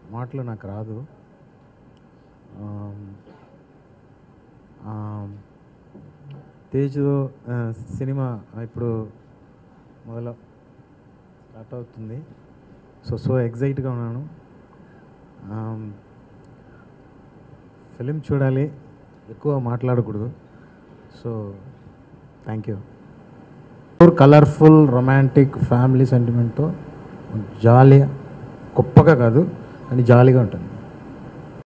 మాటలు నాకు రాదు ఆమ్, ఆమ్, తేజు ఆ, సినిమా ఇప్పుడు మొదలు స్టార్ట్ అవుతుంది సో సో ఎగ్జైట్గా ఉన్నాను ఫిలిం చూడాలి ఎక్కువ మాట్లాడకూడదు so thank you colourful romantic family సెంటిమెంట్తో జాలీగా గొప్పగా కాదు కానీ జాలీగా ఉంటుంది